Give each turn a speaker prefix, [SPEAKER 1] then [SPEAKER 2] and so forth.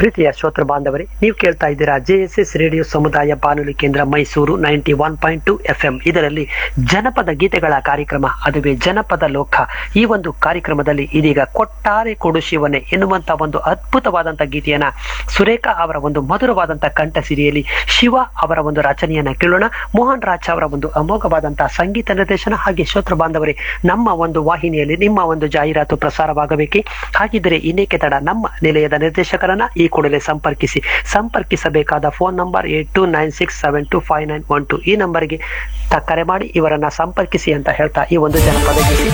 [SPEAKER 1] ಪ್ರೀತಿಯ ಶ್ರೋತೃ ಬಾಂಧವರೇ ನೀವು ಕೇಳ್ತಾ ಇದ್ದೀರಾ ಜೆಎಸ್ಎಸ್ ರೇಡಿಯೋ ಸಮುದಾಯ ಬಾನುಲಿ ಕೇಂದ್ರ Mysuru ninety one point two F M ಇದರಲ್ಲಿ ಜನಪದ ಗೀತೆಗಳ ಕಾರ್ಯಕ್ರಮ ಅದುವೇ ಜನಪದ ಲೋಕ ಈ ಒಂದು ಕಾರ್ಯಕ್ರಮದಲ್ಲಿ ಇದೀಗ ಕೊಟ್ಟಾರೆ ಕೊಡು ಶಿವನೆ ಎನ್ನುವಂತ ಒಂದು ಅದ್ಭುತವಾದಂತ ಗೀತೆಯನ್ನ ಸುರೇಖಾ ಅವರ ಒಂದು ಮಧುರವಾದಂತ ಕಂಠ ಸಿರಿಯಲ್ಲಿ ಶಿವ ಅವರ ಒಂದು ರಚನೆಯನ್ನ ಕೇಳೋಣ ಮೋಹನ್ ರಾಜ್ ಅವರ ಒಂದು ಅಮೋಘವಾದಂತಹ ಸಂಗೀತ ನಿರ್ದೇಶನ ಹಾಗೆ ಶ್ರೋತೃ ಬಾಂಧವರೇ ನಮ್ಮ ಒಂದು ವಾಹಿನಿಯಲ್ಲಿ ನಿಮ್ಮ ಒಂದು ಜಾಹೀರಾತು ಪ್ರಸಾರವಾಗಬೇಕೆ ಹಾಗಿದ್ದರೆ ಇನ್ನೇಕೆ ತಡ ನಮ್ಮ ನಿಲಯದ ನಿರ್ದೇಶಕರನ್ನ ಈ ಕೂಡಲೇ ಸಂಪರ್ಕಿಸಿ ಸಂಪರ್ಕಿಸಬೇಕಾದ phone number eight two nine six seven two five nine one two ಈ ನಂಬರ್ಗೆ ತ- ಕರೆ ಮಾಡಿ ಇವರನ್ನ ಸಂಪರ್ಕಿಸಿ ಅಂತ ಹೇಳ್ತಾ ಈ ಒಂದು ಜನಪದ ಗೀತೆ